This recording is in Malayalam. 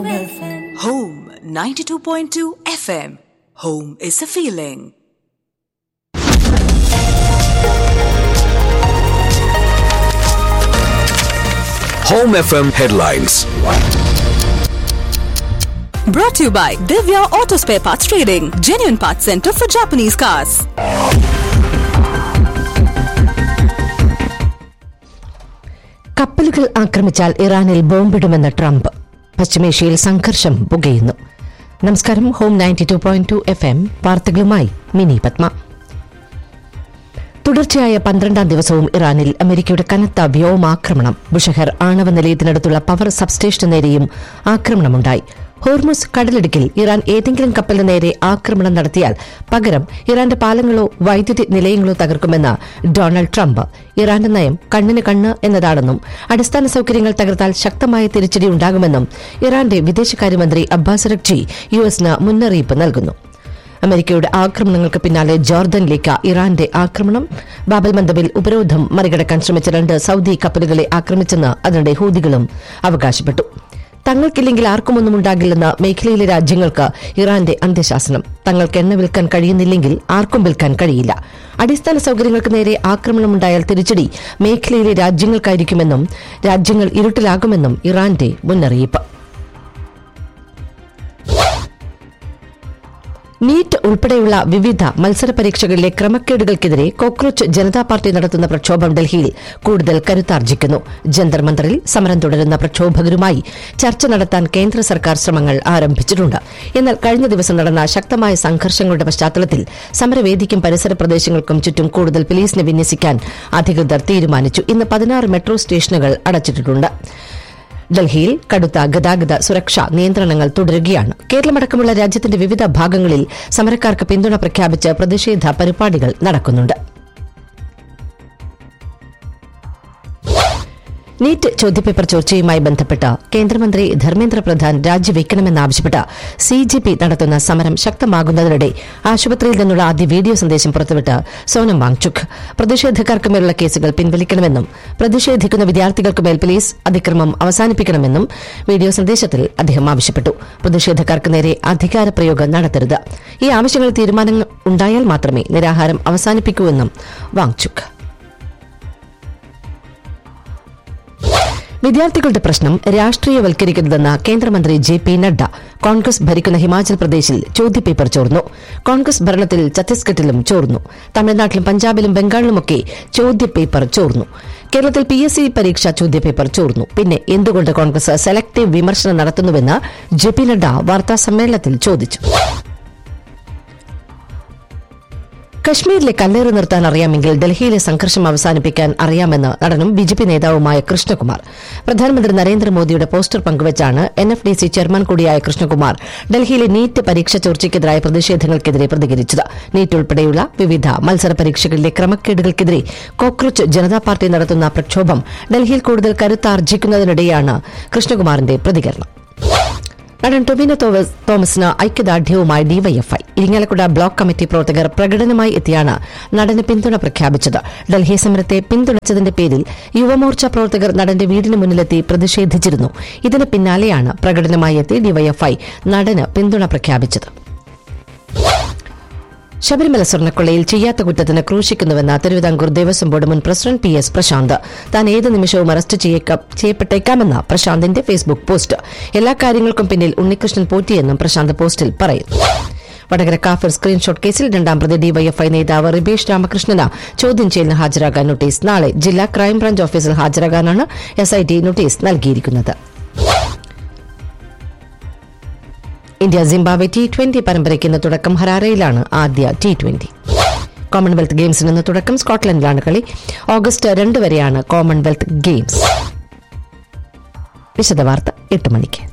Home 92.2 FM. Home is a feeling. Home FM headlines. Brought to you by Divya Auto Spare Parts Trading, genuine parts center for Japanese cars. കപ്പലുകൾ ആക്രമിച്ചാൽ ഇറാനിൽ ബോംബിടുമെന്ന് ട്രംപ് പശ്ചിമേഷ്യയിൽ സംഘർഷം പുകയുന്നു നമസ്കാരം home ninety two point two F M വാർത്തകളുമായി മിനി പത്മ തുടർച്ചയായ പന്ത്രണ്ടാം ദിവസവും ഇറാനിൽ അമേരിക്കയുടെ കനത്ത വ്യോമാക്രമണം ബുഷഹർ ആണവ നിലയത്തിനടുത്തുള്ള പവർ സബ്സ്റ്റേഷന് നേരെയും ആക്രമണമുണ്ടായി ഹോർമുസ് കടലിടുക്കിൽ ഇറാൻ ഏതെങ്കിലും കപ്പലിന് നേരെ ആക്രമണം നടത്തിയാൽ പകരം ഇറാന്റെ പാലങ്ങളോ വൈദ്യുതി നിലയങ്ങളോ തകർക്കുമെന്ന് ഡൊണാൾഡ് ട്രംപ് ഇറാന്റെ നയം കണ്ണിന് കണ്ണ് എന്നതാണെന്നും അടിസ്ഥാന സൌകര്യങ്ങൾ തകർത്താൽ ശക്തമായ തിരിച്ചടി ഉണ്ടാകുമെന്നും ഇറാന്റെ വിദേശകാര്യമന്ത്രി അബ്ബാസ് റക്ചി യു എസിന് മുന്നറിയിപ്പ് നൽകുന്നു അമേരിക്കയുടെ ആക്രമണങ്ങൾക്ക് പിന്നാലെ ജോർദനിലേക്ക് ഇറാന്റെ ആക്രമണം ബാബൽ മന്ദബിൽ ഉപരോധം മറികടക്കാൻ ശ്രമിച്ച രണ്ട് സൌദി കപ്പലുകളെ ആക്രമിച്ചെന്ന് അതിനിടെ ഹൂതികളും അവകാശപ്പെട്ടു തങ്ങൾക്കില്ലെങ്കിൽ ആർക്കുമൊന്നും ഉണ്ടാകില്ലെന്ന് മേഖലയിലെ രാജ്യങ്ങൾക്ക് ഇറാന്റെ അന്ത്യശാസനം തങ്ങൾക്ക് എണ്ണ വിൽക്കാൻ കഴിയുന്നില്ലെങ്കിൽ ആർക്കും വിൽക്കാൻ കഴിയില്ല അടിസ്ഥാന സൌകര്യങ്ങൾക്ക് നേരെ ആക്രമണമുണ്ടായാൽ തിരിച്ചടി മേഖലയിലെ രാജ്യങ്ങൾക്കായിരിക്കുമെന്നും രാജ്യങ്ങൾ ഇരുട്ടിലാകുമെന്നും ഇറാന്റെ മുന്നറിയിപ്പ് നീറ്റ് ഉൾപ്പെടെയുള്ള വിവിധ മത്സര പരീക്ഷകളിലെ ക്രമക്കേടുകൾക്കെതിരെ കോക്രോച്ച് ജനതാ പാർട്ടി നടത്തുന്ന പ്രക്ഷോഭം ഡൽഹിയിൽ കൂടുതൽ കരുത്താർജിക്കുന്നു ജന്തർ മന്ദറിൽ സമരം തുടരുന്ന പ്രക്ഷോഭകരുമായി ചർച്ച നടത്താൻ കേന്ദ്ര സർക്കാർ ശ്രമങ്ങൾ ആരംഭിച്ചിട്ടുണ്ട് എന്നാൽ കഴിഞ്ഞ ദിവസം നടന്ന ശക്തമായ സംഘർഷങ്ങളുടെ പശ്ചാത്തലത്തിൽ സമരവേദിക്കും പരിസര പ്രദേശങ്ങൾക്കും ചുറ്റും കൂടുതൽ പോലീസിനെ വിന്യസിക്കാൻ അധികൃതർ തീരുമാനിച്ചു ഇന്ന് പതിനാറ് മെട്രോ സ്റ്റേഷനുകൾ അടച്ചിട്ടിട്ടുണ്ട് ഡൽഹിയിൽ കടുത്ത ഗതാഗത സുരക്ഷാ നിയന്ത്രണങ്ങൾ തുടരുകയാണ് കേരളമടക്കമുള്ള രാജ്യത്തിന്റെ വിവിധ ഭാഗങ്ങളിൽ സമരക്കാർക്ക് പിന്തുണ പ്രഖ്യാപിച്ച് പ്രതിഷേധ പരിപാടികൾ നടക്കുന്നുണ്ട് നീറ്റ് ചോദ്യപേപ്പർ ചോർച്ചയുമായി ബന്ധപ്പെട്ട് കേന്ദ്രമന്ത്രി ധർമ്മേന്ദ്ര പ്രധാൻ രാജിവെക്കണമെന്നാവശ്യപ്പെട്ട് സി ജെ പി നടത്തുന്ന സമരം ശക്തമാകുന്നതിനിടെ ആശുപത്രിയിൽ നിന്നുള്ള ആദ്യ വീഡിയോ സന്ദേശം പുറത്തുവിട്ട് സോനം വാങ്ചുക് പ്രതിഷേധക്കാർക്ക് മേലുള്ള കേസുകൾ പിൻവലിക്കണമെന്നും പ്രതിഷേധിക്കുന്ന വിദ്യാർത്ഥികൾക്ക് മേൽ പോലീസ് അതിക്രമം അവസാനിപ്പിക്കണമെന്നും വീഡിയോ സന്ദേശത്തിൽ അദ്ദേഹം ആവശ്യപ്പെട്ടു പ്രതിഷേധക്കാർക്ക് നേരെ അധികാര പ്രയോഗം നടത്തരുത് ഈ ആവശ്യങ്ങൾ തീരുമാനങ്ങൾ ഉണ്ടായാൽ മാത്രമേ നിരാഹാരം അവസാനിപ്പിക്കൂവെന്നും വാങ്ചുക് വിദ്യാർത്ഥികളുടെ പ്രശ്നം രാഷ്ട്രീയവൽക്കരിക്കുന്നതെന്ന് കേന്ദ്രമന്ത്രി ജെ പി നഡ്ഡ കോൺഗ്രസ് ഭരിക്കുന്ന ഹിമാചൽ പ്രദേശിൽ ചോദ്യപേപ്പർ ചോർന്നു കോൺഗ്രസ് ഭരണത്തിൽ ഛത്തീസ്ഗഡിലും ചോർന്നു തമിഴ്നാട്ടിലും പഞ്ചാബിലും ബംഗാളിലുമൊക്കെ ചോദ്യപേപ്പർ ചോർന്നു കേരളത്തിൽ പി എസ് സി പരീക്ഷ ചോദ്യപേപ്പർ ചോർന്നു പിന്നെ എന്തുകൊണ്ട് കോൺഗ്രസ് സെലക്ടീവ് വിമർശനം നടത്തുന്നുവെന്ന് ജെ പി നഡ്ഡ വാർത്താസമ്മേളനത്തിൽ ചോദിച്ചു കശ്മീരിലെ കല്ലേറ് നിർത്താൻ അറിയാമെങ്കിൽ ഡൽഹിയിലെ സംഘർഷം അവസാനിപ്പിക്കാൻ അറിയാമെന്ന് നടനും ബി ജെ പി നേതാവുമായ കൃഷ്ണകുമാർ പ്രധാനമന്ത്രി നരേന്ദ്രമോദിയുടെ പോസ്റ്റർ പങ്കുവച്ചാണ് N F D C chairman കൂടിയായ കൃഷ്ണകുമാർ ഡൽഹിയിലെ നീറ്റ് പരീക്ഷ ചോർച്ചയ്ക്കെതിരായ പ്രതിഷേധങ്ങൾക്കെതിരെ പ്രതികരിച്ചത് നീറ്റ് ഉൾപ്പെടെയുള്ള വിവിധ മത്സര പരീക്ഷകളിലെ ക്രമക്കേടുകൾക്കെതിരെ കോക്രോച്ച് ജനതാ പാർട്ടി നടത്തുന്ന പ്രക്ഷോഭം ഡൽഹിയിൽ കൂടുതൽ കരുത്താർജിക്കുന്നതിനിടെയാണ് കൃഷ്ണകുമാറിന്റെ പ്രതികരണം നടൻ ടൊവിനോ തോമസ് തോമസിന് ഐക്യദാർഢ്യവുമായി ഡിവൈഎഫ്ഐ ഇരിങ്ങാലക്കുട ബ്ലോക്ക് കമ്മിറ്റി പ്രവർത്തകർ പ്രകടനമായി എത്തിയാണ് നടന് പിന്തുണ പ്രഖ്യാപിച്ചത് ഡൽഹി സമരത്തെ പിന്തുണച്ചതിന്റെ പേരിൽ യുവമോർച്ച പ്രവർത്തകർ നടന്റെ വീടിന് മുന്നിലെത്തി പ്രതിഷേധിച്ചിരുന്നു ഇതിന് പിന്നാലെയാണ് പ്രകടനമായി എത്തി ഡിവൈഎഫ്ഐ നടന് പിന്തുണ പ്രഖ്യാപിച്ചത് ശബരിമല സ്വർണ്ണക്കൊള്ളയിൽ ചെയ്യാത്ത കുറ്റത്തിന് ക്രൂശിക്കുന്നുവെന്ന തിരുവിതാംകൂർ ദേവസ്വം ബോർഡ് മുൻ പ്രസിഡന്റ് പി എസ് പ്രശാന്ത് താൻ ഏത് നിമിഷവും അറസ്റ്റ് ചെയ്യേക്ക- ചെയ്യപ്പെട്ടേക്കാമെന്ന പ്രശാന്തിന്റെ ഫേസ്ബുക്ക് പോസ്റ്റ് എല്ലാ കാര്യങ്ങൾക്കും പിന്നിൽ ഉണ്ണികൃഷ്ണൻ പോറ്റിയെന്നും പ്രശാന്ത് പോസ്റ്റിൽ പറയുന്നു വടകര കാഫർ സ്ക്രീൻഷോട്ട് കേസിൽ രണ്ടാം പ്രതി ഡിവൈഎഫ്ഐ നേതാവ് റിബേഷ് രാമകൃഷ്ണന് ചോദ്യം ചെയ്യലിന് ഹാജരാകാൻ നോട്ടീസ് നാളെ ജില്ലാ ക്രൈംബ്രാഞ്ച് ഓഫീസിൽ ഹാജരാകാനാണ് എസ്ഐടി നോട്ടീസ് നൽകിയിരിക്കുന്നത് ഇന്ത്യ സിംബാബ്വെ ടി ട്വന്റി പരമ്പരയ്ക്ക് ഇന്ന് തുടക്കം ഹരാരയിലാണ് ആദ്യ ടി ട്വന്റി കോമൺവെൽത്ത് ഗെയിംസിന് ഇന്ന് തുടക്കം സ്കോട്ട്ലൻഡിലാണ് കളി ഓഗസ്റ്റ് രണ്ട് വരെയാണ് കോമൺവെൽത്ത് ഗെയിംസ് വിശദവാർത്ത എട്ട് മണിക്ക്